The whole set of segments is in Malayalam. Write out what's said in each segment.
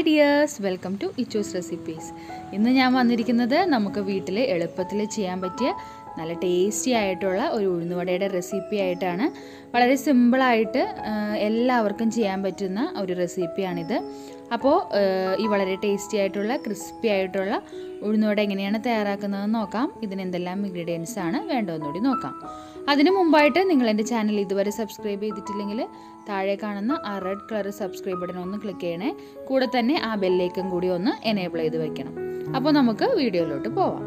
hi dears welcome to Ichu's recipes ഇന്ന് ഞാൻ വന്നിരിക്കുന്നത് നമുക്ക് വീട്ടിൽ എളുപ്പത്തിൽ ചെയ്യാൻ പറ്റിയ നല്ല ടേസ്റ്റി ആയിട്ടുള്ള ഒരു ഉഴുന്നുവടയുടെ റെസിപ്പി ആയിട്ടാണ് വളരെ സിമ്പിളായിട്ട് എല്ലാവർക്കും ചെയ്യാൻ പറ്റുന്ന ഒരു റെസിപ്പിയാണിത് അപ്പോൾ ഈ വളരെ ടേസ്റ്റി ആയിട്ടുള്ള ക്രിസ്പി ആയിട്ടുള്ള ഉഴുന്നുവട എങ്ങനെയാണ് തയ്യാറാക്കുന്നതെന്ന് നോക്കാം ഇതിന് എന്തെല്ലാം ഇൻഗ്രീഡിയൻസ് ആണ് വേണ്ടതെന്നുകൂടി നോക്കാം അതിനു മുമ്പായിട്ട് നിങ്ങൾ എൻ്റെ ചാനൽ ഇതുവരെ സബ്സ്ക്രൈബ് ചെയ്തിട്ടില്ലെങ്കിൽ താഴെ കാണുന്ന ആ റെഡ് കളർ സബ്സ്ക്രൈബ് ബട്ടൺ ഒന്ന് ക്ലിക്ക് ചെയ്യണേ കൂടെ തന്നെ ആ ബെല്ലേക്കും കൂടി ഒന്ന് എനേബിൾ ചെയ്ത് വെക്കണം അപ്പോൾ നമുക്ക് വീഡിയോയിലോട്ട് പോവാം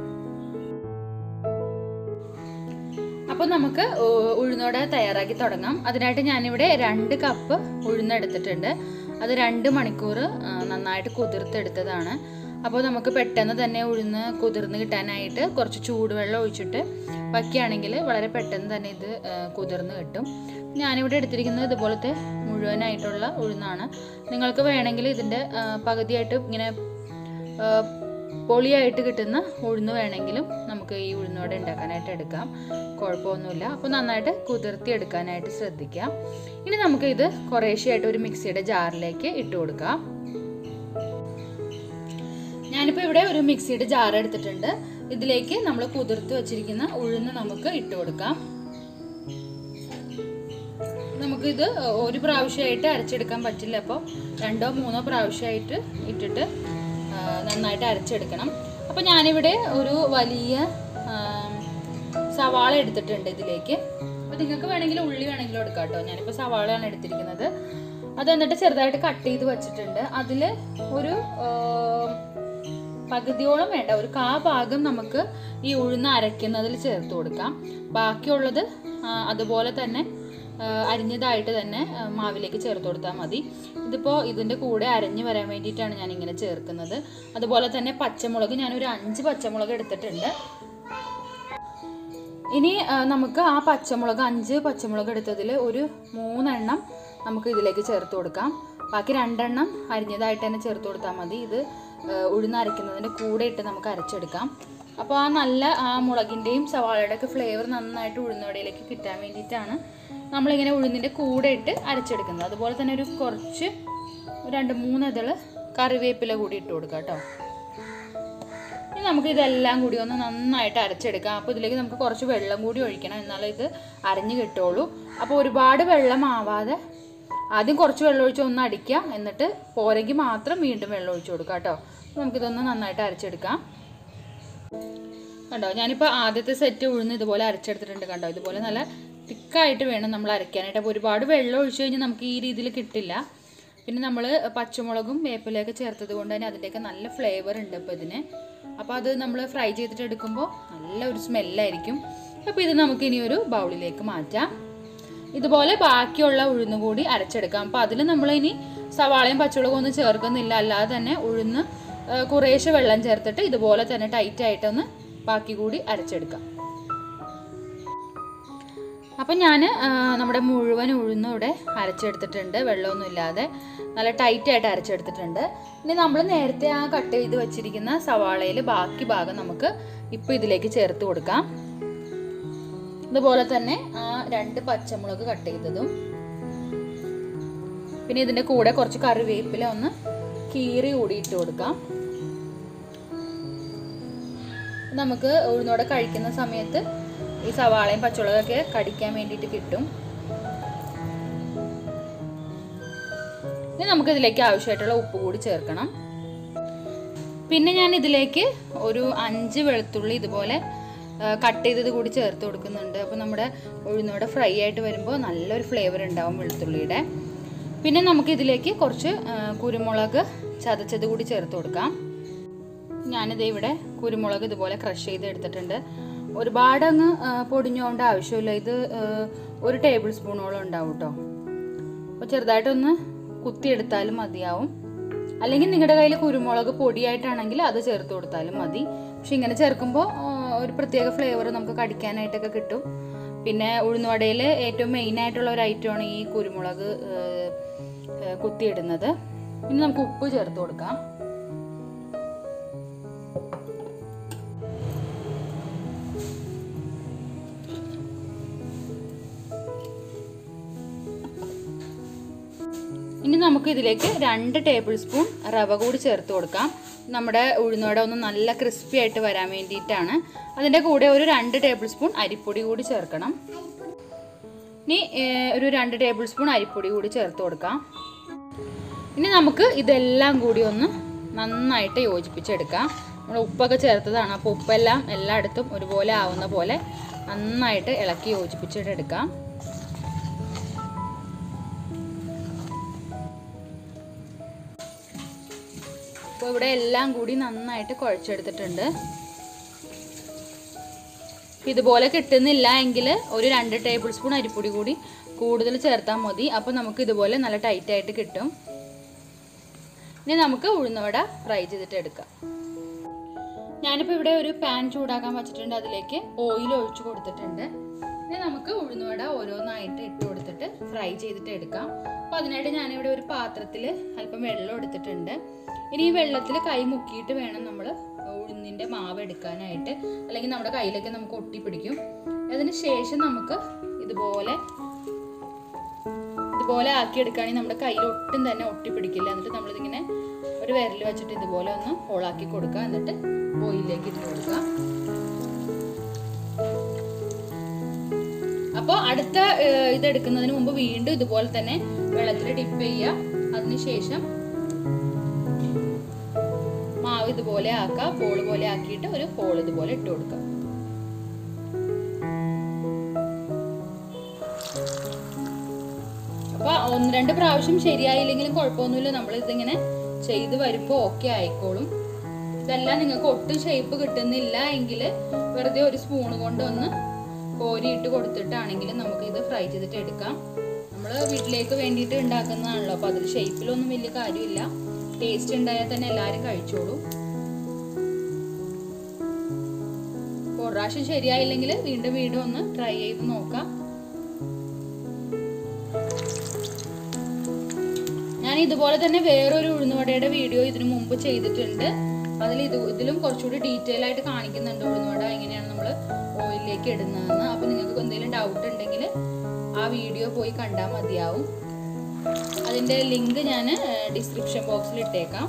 അപ്പോൾ നമുക്ക് ഉഴുന്നോടെ തയ്യാറാക്കി തുടങ്ങാം അതിനായിട്ട് ഞാനിവിടെ രണ്ട് കപ്പ് ഉഴുന്നെടുത്തിട്ടുണ്ട് അത് രണ്ട് മണിക്കൂർ നന്നായിട്ട് കുതിർത്തെടുത്തതാണ് അപ്പോൾ നമുക്ക് പെട്ടെന്ന് തന്നെ ഉഴുന്ന് കുതിർന്ന് കിട്ടാനായിട്ട് കുറച്ച് ചൂടുവെള്ളം ഒഴിച്ചിട്ട് വയ്ക്കുകയാണെങ്കിൽ വളരെ പെട്ടെന്ന് തന്നെ ഇത് കുതിർന്ന് കിട്ടും ഞാനിവിടെ എടുത്തിരിക്കുന്നത് ഇതുപോലത്തെ മുഴുവനായിട്ടുള്ള ഉഴുന്നാണ് നിങ്ങൾക്ക് വേണമെങ്കിൽ ഇതിൻ്റെ പകുതിയായിട്ട് ഇങ്ങനെ പൊളിയായിട്ട് കിട്ടുന്ന ഉഴുന്ന് വേണമെങ്കിലും നമുക്ക് ഈ ഉഴുന്നോടെ ഉണ്ടാക്കാനായിട്ട് എടുക്കാം കുഴപ്പമൊന്നുമില്ല അപ്പോൾ നന്നായിട്ട് കുതിർത്തി എടുക്കാനായിട്ട് ശ്രദ്ധിക്കാം ഇനി നമുക്ക് ഇത് കുറേശ്ശെയായിട്ട് ഒരു മിക്സിയുടെ ജാറിലേക്ക് ഇട്ട് കൊടുക്കാം ഞാനിപ്പോൾ ഇവിടെ ഒരു മിക്സിയുടെ ജാർ എടുത്തിട്ടുണ്ട് ഇതിലേക്ക് നമ്മൾ കുതിർത്ത് വെച്ചിരിക്കുന്ന ഉഴുന്ന് നമുക്ക് ഇട്ട് കൊടുക്കാം നമുക്കിത് ഒരു പ്രാവശ്യമായിട്ട് അരച്ചെടുക്കാൻ പറ്റില്ല അപ്പോൾ രണ്ടോ മൂന്നോ പ്രാവശ്യമായിട്ട് ഇട്ടിട്ട് നന്നായിട്ട് അരച്ചെടുക്കണം അപ്പോൾ ഞാനിവിടെ ഒരു വലിയ സവാള എടുത്തിട്ടുണ്ട് ഇതിലേക്ക് അപ്പോൾ നിങ്ങൾക്ക് വേണമെങ്കിൽ ഉള്ളി വേണമെങ്കിലും എടുക്കാം കേട്ടോ ഞാനിപ്പോൾ സവാളയാണ് എടുത്തിരിക്കുന്നത് അത് എന്നിട്ട് ചെറുതായിട്ട് കട്ട് ചെയ്ത് വെച്ചിട്ടുണ്ട് അതിൽ ഒരു പകുതിയോളം വേണ്ട ഒരു കാ ഭാഗം നമുക്ക് ഈ ഉഴുന്ന് അരയ്ക്കുന്നതിൽ ചേർത്ത് കൊടുക്കാം ബാക്കിയുള്ളത് അതുപോലെ തന്നെ അരിഞ്ഞതായിട്ട് തന്നെ മാവിലേക്ക് ചേർത്ത് കൊടുത്താൽ മതി ഇതിപ്പോൾ ഇതിൻ്റെ കൂടെ അരഞ്ഞു വരാൻ വേണ്ടിയിട്ടാണ് ഞാൻ ഇങ്ങനെ ചേർക്കുന്നത് അതുപോലെ തന്നെ പച്ചമുളക് ഞാനൊരു അഞ്ച് പച്ചമുളക് എടുത്തിട്ടുണ്ട് ഇനി നമുക്ക് ആ പച്ചമുളക് അഞ്ച് പച്ചമുളക് എടുത്തതിൽ ഒരു മൂന്നെണ്ണം നമുക്ക് ഇതിലേക്ക് ചേർത്ത് കൊടുക്കാം ബാക്കി രണ്ടെണ്ണം അരിഞ്ഞതായിട്ട് തന്നെ ചേർത്ത് കൊടുത്താൽ മതി ഇത് ഉഴുന്നരയ്ക്കുന്നതിൻ്റെ കൂടെ ഇട്ട് നമുക്ക് അരച്ചെടുക്കാം അപ്പോൾ ആ നല്ല ആ മുളകിൻ്റെയും സവാളയുടെ ഒക്കെ ഫ്ലേവർ നന്നായിട്ട് ഉഴുന്നവടയിലേക്ക് കിട്ടാൻ വേണ്ടിയിട്ടാണ് നമ്മളിങ്ങനെ ഉഴുന്നിൻ്റെ കൂടെ ഇട്ട് അരച്ചെടുക്കുന്നത് അതുപോലെ തന്നെ ഒരു കുറച്ച് രണ്ട് മൂന്ന് ഇതൾ കറിവേപ്പില കൂടി ഇട്ട് കൊടുക്കാം കേട്ടോ ഇനി നമുക്ക് ഇതെല്ലാം കൂടി ഒന്ന് നന്നായിട്ട് അരച്ചെടുക്കാം അപ്പോൾ ഇതിലേക്ക് നമുക്ക് കുറച്ച് വെള്ളം കൂടി ഒഴിക്കണം എന്നാലേ ഇത് അരഞ്ഞ് കിട്ടുള്ളൂ അപ്പോൾ ഒരുപാട് വെള്ളം ആവാതെ ആദ്യം കുറച്ച് വെള്ളം ഒഴിച്ച് ഒന്ന് അടിക്കുക എന്നിട്ട് പോരെങ്കിൽ മാത്രം വീണ്ടും വെള്ളം ഒഴിച്ച് കൊടുക്കുക കേട്ടോ നമുക്കിതൊന്ന് നന്നായിട്ട് അരച്ചെടുക്കാം കണ്ടോ ഞാനിപ്പോൾ ആദ്യത്തെ സെറ്റ് ഉഴുന്ന് ഇതുപോലെ അരച്ചെടുത്തിട്ടുണ്ട് കണ്ടോ ഇതുപോലെ നല്ല തിക്കായിട്ട് വേണം നമ്മൾ അരയ്ക്കാനായിട്ട് അപ്പോൾ ഒരുപാട് വെള്ളം ഒഴിച്ചു കഴിഞ്ഞാൽ നമുക്ക് ഈ രീതിയിൽ കിട്ടില്ല പിന്നെ നമ്മൾ പച്ചമുളകും വേപ്പിലയൊക്കെ ചേർത്തത് കൊണ്ട് തന്നെ അതിൻ്റെയൊക്കെ നല്ല ഫ്ലേവർ ഉണ്ട് ഇപ്പോൾ ഇതിന് അപ്പോൾ അത് നമ്മൾ ഫ്രൈ ചെയ്തിട്ട് എടുക്കുമ്പോൾ നല്ല ഒരു സ്മെല്ലായിരിക്കും അപ്പോൾ ഇത് നമുക്ക് ഇനി ഒരു ബൗളിലേക്ക് മാറ്റാം ഇതുപോലെ ബാക്കിയുള്ള ഉഴുന്ന് കൂടി അരച്ചെടുക്കാം അപ്പോൾ അതിൽ നമ്മൾ ഇനി സവാളയും പച്ചമുളകും ഒന്നും ചേർക്കുന്നില്ല അല്ലാതെ തന്നെ ഉഴുന്ന് കുറേശ്ശെ വെള്ളം ചേർത്തിട്ട് ഇതുപോലെ തന്നെ ടൈറ്റായിട്ടൊന്ന് ബാക്കി കൂടി അരച്ചെടുക്കാം അപ്പം ഞാൻ നമ്മുടെ മുഴുവൻ ഉഴുന്നും ഇവിടെ അരച്ചെടുത്തിട്ടുണ്ട് വെള്ളമൊന്നും ഇല്ലാതെ നല്ല ടൈറ്റായിട്ട് അരച്ചെടുത്തിട്ടുണ്ട് ഇനി നമ്മൾ നേരത്തെ ആ കട്ട് ചെയ്ത് വെച്ചിരിക്കുന്ന സവാളയിൽ ബാക്കി ഭാഗം നമുക്ക് ഇപ്പോൾ ഇതിലേക്ക് ചേർത്ത് കൊടുക്കാം ഇതുപോലെ തന്നെ ആ രണ്ട് പച്ചമുളക് കട്ട് ചെയ്തതും പിന്നെ ഇതിൻ്റെ കൂടെ കുറച്ച് കറിവേപ്പില ഒന്ന് കീറി കൂടി ഇട്ട് കൊടുക്കാം നമുക്ക് ഉഴുന്നോടെ കഴിക്കുന്ന സമയത്ത് ഈ സവാളയും പച്ചമുളകൊക്കെ കടിക്കാൻ വേണ്ടിയിട്ട് കിട്ടും ഇനി നമുക്ക് ഇതിലേക്ക് ആവശ്യമായിട്ടുള്ള ഉപ്പ് കൂടി ചേർക്കണം പിന്നെ ഞാൻ ഇതിലേക്ക് ഒരു അഞ്ച് വെളുത്തുള്ളി ഇതുപോലെ കട്ട് ചെയ്തത് കൂടി ചേർത്ത് കൊടുക്കുന്നുണ്ട് അപ്പോൾ നമ്മുടെ ഉഴുന്നോടെ ഫ്രൈ ആയിട്ട് വരുമ്പോൾ നല്ലൊരു ഫ്ലേവർ ഉണ്ടാവും വെളുത്തുള്ളിയുടെ പിന്നെ നമുക്ക് ഇതിലേക്ക് കുറച്ച് കുരുമുളക് ചതച്ചത് കൂടി ചേർത്ത് കൊടുക്കാം ഞാനിത് ഇവിടെ കുരുമുളക് ഇതുപോലെ ക്രഷ് ചെയ്ത് എടുത്തിട്ടുണ്ട് ഒരുപാട് അങ്ങ് പൊടിഞ്ഞോണ്ട ആവശ്യമില്ല ഇത് ഒരു ടേബിൾ സ്പൂണോളം ഉണ്ടാവും കേട്ടോ അപ്പോൾ ചെറുതായിട്ടൊന്ന് കുത്തിയെടുത്താലും മതിയാവും അല്ലെങ്കിൽ നിങ്ങളുടെ കയ്യിൽ കുരുമുളക് പൊടിയായിട്ടാണെങ്കിൽ അത് ചേർത്ത് കൊടുത്താലും മതി പക്ഷെ ഇങ്ങനെ ചേർക്കുമ്പോൾ ഒരു പ്രത്യേക ഫ്ലേവർ നമുക്ക് കടിക്കാനായിട്ടൊക്കെ കിട്ടും പിന്നെ ഉഴുന്നുവടയിൽ ഏറ്റവും മെയിൻ ആയിട്ടുള്ള ഒരു ഐറ്റമാണ് ഈ കുരുമുളക് കുത്തിയിടുന്നത് ഇനി നമുക്ക് ഉപ്പ് ചേർത്ത് കൊടുക്കാം ഇനി നമുക്ക് ഇതിലേക്ക് രണ്ട് ടേബിൾ സ്പൂൺ റവ കൂടി ചേർത്ത് കൊടുക്കാം നമ്മുടെ ഉഴുന്നോടെ ഒന്ന് നല്ല ക്രിസ്പി ആയിട്ട് വരാൻ വേണ്ടിയിട്ടാണ് അതിൻ്റെ കൂടെ ഒരു രണ്ട് ടേബിൾ സ്പൂൺ അരിപ്പൊടി കൂടി ചേർക്കണം ഇനി ഏഹ്, ഒരു രണ്ട് ടേബിൾ സ്പൂൺ അരിപ്പൊടി കൂടി ചേർത്ത് കൊടുക്കാം ഇനി നമുക്ക് ഇതെല്ലാം കൂടി ഒന്ന് നന്നായിട്ട് യോജിപ്പിച്ചെടുക്കാം നമ്മൾ ഉപ്പൊക്കെ ചേർത്തതാണ് അപ്പോൾ ഉപ്പെല്ലാം എല്ലായിടത്തും ഒരുപോലെ ആവുന്ന പോലെ നന്നായിട്ട് ഇളക്കി യോജിപ്പിച്ചിട്ടെടുക്കാം അപ്പോൾ ഇവിടെ എല്ലാം കൂടി നന്നായിട്ട് കുഴച്ചെടുത്തിട്ടുണ്ട് ഇതുപോലെ കിട്ടുന്നില്ല എങ്കിൽ ഒരു രണ്ട് ടേബിൾ സ്പൂൺ അരിപ്പൊടി കൂടി കൂടുതൽ ചേർത്താൽ മതി അപ്പോൾ നമുക്ക് ഇതുപോലെ നല്ല ടൈറ്റായിട്ട് കിട്ടും ഇനി നമുക്ക് ഉഴുന്നവട ഫ്രൈ ചെയ്തിട്ട് എടുക്കാം ഞാനിപ്പോൾ ഇവിടെ ഒരു പാൻ ചൂടാക്കാൻ വെച്ചിട്ടുണ്ട് അതിലേക്ക് ഓയിൽ ഒഴിച്ചു കൊടുത്തിട്ടുണ്ട് ഇനി നമുക്ക് ഉഴുന്നുവട ഓരോന്നായിട്ട് ഇട്ട് കൊടുത്തിട്ട് ഫ്രൈ ചെയ്തിട്ട് എടുക്കാം അപ്പോൾ അതിനായിട്ട് ഞാനിവിടെ ഒരു പാത്രത്തിൽ അല്പം വെള്ളം എടുത്തിട്ടുണ്ട് ഇനി ഈ വെള്ളത്തിൽ കൈ മുക്കിയിട്ട് വേണം നമ്മൾ ഉഴുന്നിൻ്റെ മാവ് എടുക്കാനായിട്ട് അല്ലെങ്കിൽ നമ്മുടെ കയ്യിലൊക്കെ നമുക്ക് ഒട്ടിപ്പിടിക്കും അതിന് ശേഷം നമുക്ക് ഇതുപോലെ ഇതുപോലെ ആക്കി എടുക്കുകയാണെങ്കിൽ നമ്മുടെ കയ്യിൽ ഒട്ടും തന്നെ ഒട്ടിപ്പിടിക്കില്ല എന്നിട്ട് നമ്മളിതിങ്ങനെ ഒരു വിരൽ വെച്ചിട്ട് ഇതുപോലെ ഒന്ന് ഹോളാക്കി കൊടുക്കുക എന്നിട്ട് ഓയിലിലേക്ക് ഇട്ട് കൊടുക്കുക അപ്പോൾ അടുത്ത ഏഹ്, ഇതെടുക്കുന്നതിന് മുമ്പ് വീണ്ടും ഇതുപോലെ തന്നെ വെള്ളത്തിൽ ഡിപ്പ് ചെയ്യുക അതിനുശേഷം മാവ് ഇതുപോലെ ആക്കുക ബോൾ പോലെ ആക്കിയിട്ട് ഒരു ഹോൾ ഇതുപോലെ ഇട്ട് കൊടുക്കുക അപ്പൊ ഒന്ന് രണ്ട് പ്രാവശ്യം ശരിയായില്ലെങ്കിലും കുഴപ്പമൊന്നുമില്ല നമ്മൾ ഇതിങ്ങനെ ചെയ്ത് വരുമ്പോൾ ഓക്കെ ആയിക്കോളും ഇതെല്ലാം നിങ്ങൾക്ക് ഒട്ടും ഷേപ്പ് കിട്ടുന്നില്ല എങ്കിൽ വെറുതെ ഒരു സ്പൂൺ കൊണ്ട് ഒന്ന് കോരിയിട്ട് കൊടുത്തിട്ടാണെങ്കിലും നമുക്ക് ഇത് ഫ്രൈ ചെയ്തിട്ട് എടുക്കാം നമ്മൾ വീട്ടിലേക്ക് വേണ്ടിയിട്ട് ഉണ്ടാക്കുന്നതാണല്ലോ അപ്പോൾ അതിൽ ഷേപ്പിലൊന്നും വലിയ കാര്യമില്ല ടേസ്റ്റ് ഉണ്ടായാൽ തന്നെ എല്ലാവരും കഴിച്ചോളൂ അപ്പോൾ ഒരു പ്രാവശ്യം ശരിയായില്ലെങ്കിൽ വീണ്ടും വീണ്ടും ഒന്ന് ട്രൈ ചെയ്ത് നോക്കാം ഞാൻ ഇതുപോലെ തന്നെ വേറൊരു ഉഴുന്നുവടയുടെ വീഡിയോ ഇതിനു മുമ്പ് ചെയ്തിട്ടുണ്ട് അതിൽ ഇത് ഇതിലും കുറച്ചുകൂടി ഡീറ്റെയിൽ ആയിട്ട് കാണിക്കുന്നുണ്ട് ഉഴുന്നുവട എങ്ങനെയാണ് നമ്മൾ ഓയിലിലേക്ക് ഇടുന്നതെന്ന് അപ്പോൾ നിങ്ങൾക്ക് എന്തെങ്കിലും ഡൗട്ട് ഉണ്ടെങ്കിൽ ആ വീഡിയോ പോയി കണ്ടാൽ മതിയാവും അതിൻ്റെ ലിങ്ക് ഞാൻ ഡിസ്ക്രിപ്ഷൻ ബോക്സിൽ ഇട്ടേക്കാം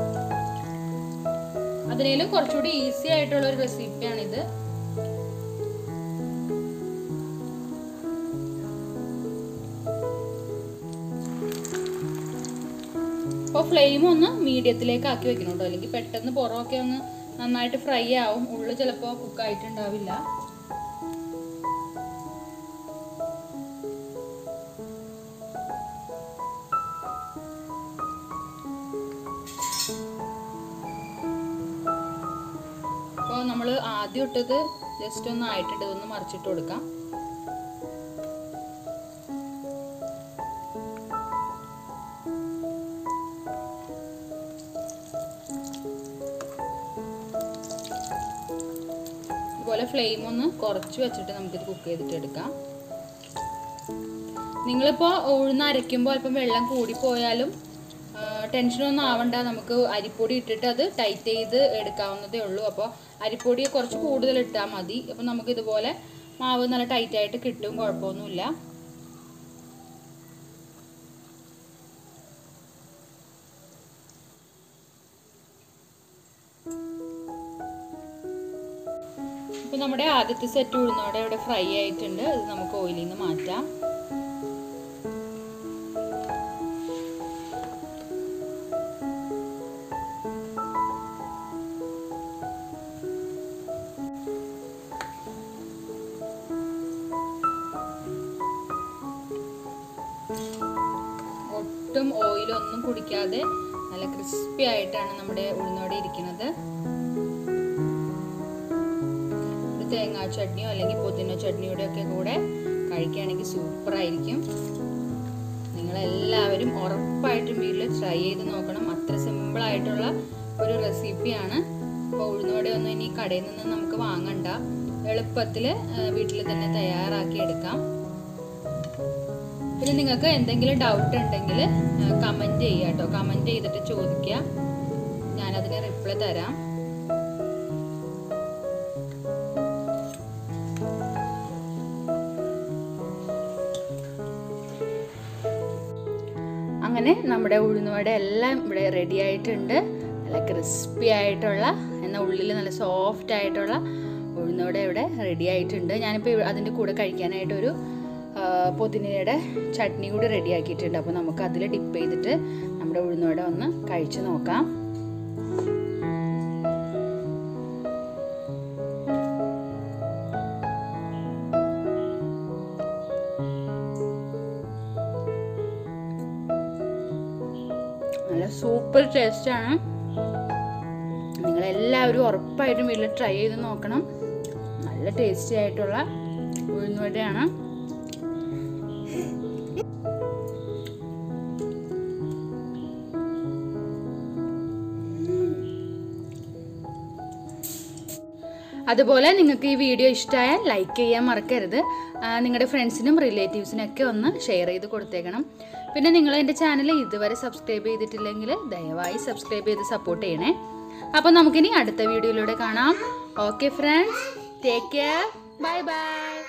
അതിനേലും കുറച്ചുകൂടി ഈസി ആയിട്ടുള്ള ഒരു റെസിപ്പിയാണിത് അപ്പോൾ ഫ്ലെയിം ഒന്ന് മീഡിയത്തിലേക്ക് ആക്കി വെക്കണം കേട്ടോ അല്ലെങ്കിൽ പെട്ടെന്ന് പുറമൊക്കെ ഒന്ന് നന്നായിട്ട് ഫ്രൈ ആവും ഉള്ളു ചിലപ്പോൾ കുക്കായിട്ടുണ്ടാവില്ല അപ്പോൾ നമ്മൾ ആദ്യം ഇട്ടത് ജസ്റ്റ് ഒന്ന് ആയിട്ടുണ്ട് ഇതൊന്ന് മറിച്ചിട്ട് കൊടുക്കാം ഇതുപോലെ ഫ്ലെയിം ഒന്ന് കുറച്ച് വെച്ചിട്ട് നമുക്കിത് കുക്ക് ചെയ്തിട്ട് എടുക്കാം നിങ്ങളിപ്പോൾ ഉഴുന്ന് അരയ്ക്കുമ്പോൾ അല്പം വെള്ളം കൂടിപ്പോയാലും ടെൻഷനൊന്നും ആവണ്ട നമുക്ക് അരിപ്പൊടി ഇട്ടിട്ട് അത് ടൈറ്റ് ചെയ്ത് എടുക്കാവുന്നതേ ഉള്ളൂ അപ്പോൾ അരിപ്പൊടി കുറച്ച് കൂടുതൽ ഇട്ടാൽ മതി അപ്പോൾ നമുക്ക് ഇതുപോലെ മാവ് നല്ല ടൈറ്റായിട്ട് കിട്ടും കുഴപ്പമൊന്നുമില്ല ഇപ്പൊ നമ്മുടെ ആദ്യത്തെ സെറ്റ് ഉഴുന്നോടെ ഇവിടെ ഫ്രൈ ആയിട്ടുണ്ട് ഇത് നമുക്ക് ഓയിലിൽ നിന്ന് മാറ്റാം ഒട്ടും ഓയിലൊന്നും കുടിക്കാതെ നല്ല ക്രിസ്പി ആയിട്ടാണ് നമ്മുടെ ഉഴുന്നോടെ ഇരിക്കുന്നത് ഒരു തേങ്ങാ ചട്നിയോ അല്ലെങ്കിൽ പുതിന ചട്നിയുടെ ഒക്കെ കൂടെ കഴിക്കുകയാണെങ്കിൽ സൂപ്പർ ആയിരിക്കും നിങ്ങളെല്ലാവരും ഉറപ്പായിട്ടും വീട്ടിൽ ട്രൈ ചെയ്ത് നോക്കണം അത്ര സിമ്പിൾ ആയിട്ടുള്ള ഒരു റെസിപ്പിയാണ് അപ്പോൾ ഉഴുന്നോടെ ഒന്നും ഇനി കടയിൽ നിന്ന് നമുക്ക് വാങ്ങണ്ട എളുപ്പത്തിൽ വീട്ടിൽ തന്നെ തയ്യാറാക്കി എടുക്കാം പിന്നെ നിങ്ങൾക്ക് എന്തെങ്കിലും ഡൗട്ട് ഉണ്ടെങ്കിൽ കമൻറ്റ് ചെയ്യുക കേട്ടോ കമൻറ്റ് ചെയ്തിട്ട് ചോദിക്കുക ഞാനതിന് റിപ്ലൈ തരാം അങ്ങനെ അങ്ങനെ നമ്മുടെ ഉഴുന്നുവട എല്ലാം ഇവിടെ റെഡി ആയിട്ടുണ്ട് നല്ല ക്രിസ്പി ആയിട്ടുള്ള എന്നാൽ ഉള്ളിൽ നല്ല സോഫ്റ്റ് ആയിട്ടുള്ള ഉഴുന്നുവട ഇവിടെ റെഡി ആയിട്ടുണ്ട് ഞാനിപ്പോൾ അതിൻ്റെ കൂടെ കഴിക്കാനായിട്ടൊരു ആ, പുതിനയുടെ ചട്നി കൂടി റെഡി ആക്കിയിട്ടുണ്ട് അപ്പോൾ നമുക്ക് അതിൽ ഡിപ്പ് ചെയ്തിട്ട് നമ്മുടെ ഉഴുന്നുവട ഒന്ന് കഴിച്ചു നോക്കാം നല്ല സൂപ്പർ ടേസ്റ്റാണ് നിങ്ങളെല്ലാവരും ഉറപ്പായിട്ടും വീട്ടിൽ ട്രൈ ചെയ്ത് നോക്കണം നല്ല ടേസ്റ്റി ആയിട്ടുള്ള ഉഴുന്നുവടയാണ് അതുപോലെ നിങ്ങൾക്ക് ഈ വീഡിയോ ഇഷ്ടമായാൽ ലൈക്ക് ചെയ്യാൻ മറക്കരുത് ആ, നിങ്ങളുടെ ഫ്രണ്ട്സിനും റിലേറ്റീവ്സിനും ഒക്കെ ഒന്ന് ഷെയർ ചെയ്ത് കൊടുത്തേക്കണം പിന്നെ നിങ്ങൾ എൻ്റെ ചാനൽ ഇതുവരെ സബ്സ്ക്രൈബ് ചെയ്തിട്ടില്ലെങ്കിൽ ദയവായി സബ്സ്ക്രൈബ് ചെയ്ത് സപ്പോർട്ട് ചെയ്യണേ അപ്പോൾ നമുക്കിനി അടുത്ത വീഡിയോയിലൂടെ കാണാം okay friends take care bye by